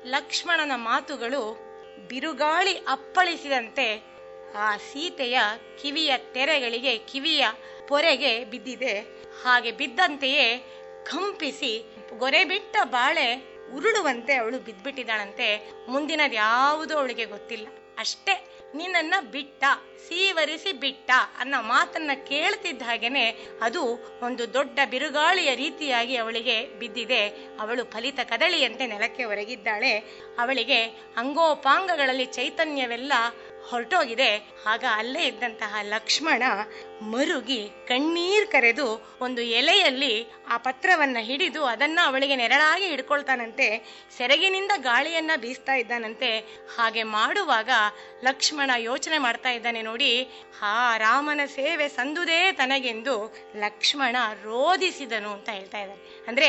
ಲಕ್ಷ್ಮಣನ ಮಾತುಗಳು ಬಿರುಗಾಳಿ ಅಪ್ಪಳಿಸಿದಂತೆ ಆ ಸೀತೆಯ ಕಿವಿಯ ತೆರೆಗಳಿಗೆ ಕಿವಿಯ ಪೊರೆಗೆ ಬಿದ್ದಿದೆ ಹಾಗೆ ಬಿದ್ದಂತೆಯೇ ಕಂಪಿಸಿ ಗೊರೆ ಬಿಟ್ಟ ಬಾಳೆ ಉರುಳುವಂತೆ ಅವಳು ಬಿದ್ಬಿಟ್ಟಿದ್ದಾಳಂತೆ ಮುಂದಿನದು ಯಾವುದೂ ಅವಳಿಗೆ ಗೊತ್ತಿಲ್ಲ ಅಷ್ಟೇ ನಿನ್ನನ್ನ ಬಿಟ್ಟ ಸೀವರಿಸಿ ಬಿಟ್ಟ ಅನ್ನೋ ಮಾತನ್ನ ಕೇಳ್ತಿದ್ದ ಹಾಗೇನೆ ಅದು ಒಂದು ದೊಡ್ಡ ಬಿರುಗಾಳಿಯ ರೀತಿಯಾಗಿ ಅವಳಿಗೆ ಬಿದ್ದಿದೆ ಅವಳು ಫಲಿತ ಕದಳಿಯಂತೆ ನೆಲಕ್ಕೆ ಒರಗಿದ್ದಾಳೆ ಅವಳಿಗೆ ಅಂಗೋಪಾಂಗಗಳಲ್ಲಿ ಚೈತನ್ಯವೆಲ್ಲ ಹೊರಟೋಗಿದೆ ಆಗ ಅಲ್ಲೇ ಇದ್ದಂತಹ ಲಕ್ಷ್ಮಣ ಮರುಗಿ ಕಣ್ಣೀರ್ ಕರೆದು ಒಂದು ಎಲೆಯಲ್ಲಿ ಆ ಪತ್ರವನ್ನ ಹಿಡಿದು ಅದನ್ನ ಅವಳಿಗೆ ನೆರಳಾಗಿ ಹಿಡ್ಕೊಳ್ತಾನಂತೆ ಸೆರಗಿನಿಂದ ಗಾಳಿಯನ್ನ ಬೀಸ್ತಾ ಇದ್ದಾನಂತೆ ಹಾಗೆ ಮಾಡುವಾಗ ಲಕ್ಷ್ಮಣ ಯೋಚನೆ ಮಾಡ್ತಾ ಇದ್ದಾನೆ ನೋಡಿ ಹಾ ರಾಮನ ಸೇವೆ ಸಂದುದೇ ತನಗೆಂದು ಲಕ್ಷ್ಮಣ ರೋಧಿಸಿದನು ಅಂತ ಹೇಳ್ತಾ ಇದ್ದಾರೆ ಅಂದ್ರೆ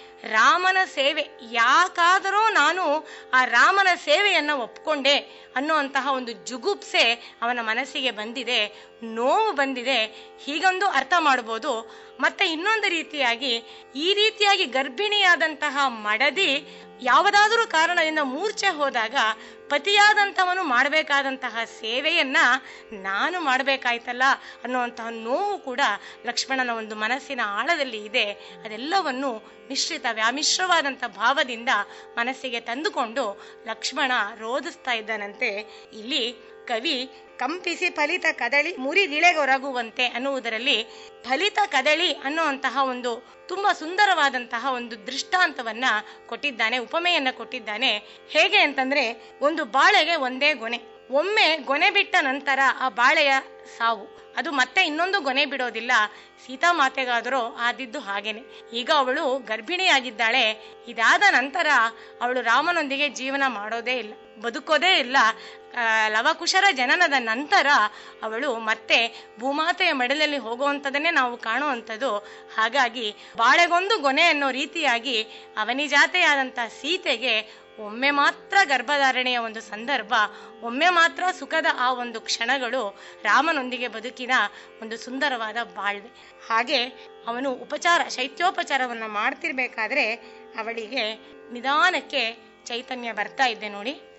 ರಾಮನ ಸೇವೆ ಯಾಕಾದರೂ ನಾನು ಆ ರಾಮನ ಸೇವೆಯನ್ನ ಒಪ್ಕೊಂಡೆ ಅನ್ನುವಂತಹ ಒಂದು ಜುಗುಪ್ಸೆ ಅವನ ಮನಸ್ಸಿಗೆ ಬಂದಿದೆ ನೋವು ಬಂದಿದೆ ಹೀಗೊಂದು ಅರ್ಥ ಮಾಡ್ಬೋದು ಮತ್ತೆ ಇನ್ನೊಂದು ರೀತಿಯಾಗಿ ಈ ರೀತಿಯಾಗಿ ಗರ್ಭಿಣಿಯಾದಂತಹ ಮಡದಿ ಯಾವುದಾದರೂ ಕಾರಣದಿಂದ ಮೂರ್ಛೆ ಹೋದಾಗ ಪತಿಯಾದಂಥವನು ಮಾಡಬೇಕಾದಂತಹ ಸೇವೆಯನ್ನ ನಾನು ಮಾಡಬೇಕಾಯ್ತಲ್ಲ ಅನ್ನುವಂತಹ ನೋವು ಕೂಡ ಲಕ್ಷ್ಮಣನ ಒಂದು ಮನಸ್ಸಿನ ಆಳದಲ್ಲಿ ಇದೆ ಅದೆಲ್ಲವನ್ನು ಮಿಶ್ರಿತ ವ್ಯಾಮಿಶ್ರವಾದಂಥ ಭಾವದಿಂದ ಮನಸ್ಸಿಗೆ ತಂದುಕೊಂಡು ಲಕ್ಷ್ಮಣ ರೋಧಿಸ್ತಾ ಇದ್ದಾನಂತೆ ಇಲ್ಲಿ ಕವಿ ಕಂಪಿಸಿ ಫಲಿತ ಕದಳಿ ಮುರಿದಿಳೆಗೊರಗುವಂತೆ ಅನ್ನುವುದರಲ್ಲಿ ಫಲಿತ ಕದಳಿ ಅನ್ನುವಂತಹ ಒಂದು ತುಂಬಾ ಸುಂದರವಾದಂತಹ ಒಂದು ದೃಷ್ಟಾಂತವನ್ನ ಕೊಟ್ಟಿದ್ದಾನೆ ಉಪಮೆಯನ್ನ ಕೊಟ್ಟಿದ್ದಾನೆ ಹೇಗೆ ಅಂತಂದ್ರೆ ಒಂದು ಬಾಳೆಗೆ ಒಂದೇ ಗೊನೆ ಒಮ್ಮೆ ಗೊನೆ ಬಿಟ್ಟ ನಂತರ ಆ ಬಾಳೆಯ ಸಾವು ಅದು ಮತ್ತೆ ಇನ್ನೊಂದು ಗೊನೆ ಬಿಡೋದಿಲ್ಲ ಸೀತಾಮಾತೆಗಾದರೂ ಆದಿದ್ದು ಹಾಗೇನೆ ಈಗ ಅವಳು ಗರ್ಭಿಣಿಯಾಗಿದ್ದಾಳೆ ಇದಾದ ನಂತರ ಅವಳು ರಾಮನೊಂದಿಗೆ ಜೀವನ ಮಾಡೋದೇ ಇಲ್ಲ ಬದುಕೋದೇ ಇಲ್ಲ ಲವಕುಶರ ಜನನದ ನಂತರ ಅವಳು ಮತ್ತೆ ಭೂಮಾತೆಯ ಮಡಲಲ್ಲಿ ಹೋಗುವಂಥದ್ದನ್ನೇ ನಾವು ಕಾಣುವಂಥದ್ದು ಹಾಗಾಗಿ ಬಾಳೆಗೊಂದು ಗೊನೆ ಅನ್ನೋ ರೀತಿಯಾಗಿ ಅವನಿಜಾತೆಯಾದಂಥ ಸೀತೆಗೆ ಒಮ್ಮೆ ಮಾತ್ರ ಗರ್ಭಧಾರಣೆಯ ಒಂದು ಸಂದರ್ಭ ಒಮ್ಮೆ ಮಾತ್ರ ಸುಖದ ಆ ಒಂದು ಕ್ಷಣಗಳು ರಾಮನೊಂದಿಗೆ ಬದುಕಿನ ಒಂದು ಸುಂದರವಾದ ಬಾಳ್ವೆ ಹಾಗೆ ಅವನು ಉಪಚಾರ ಶೈತ್ಯೋಪಚಾರವನ್ನ ಮಾಡ್ತಿರ್ಬೇಕಾದ್ರೆ ಅವಳಿಗೆ ನಿಧಾನಕ್ಕೆ ಚೈತನ್ಯ ಬರ್ತಾ ಇದ್ದೆ ನೋಡಿ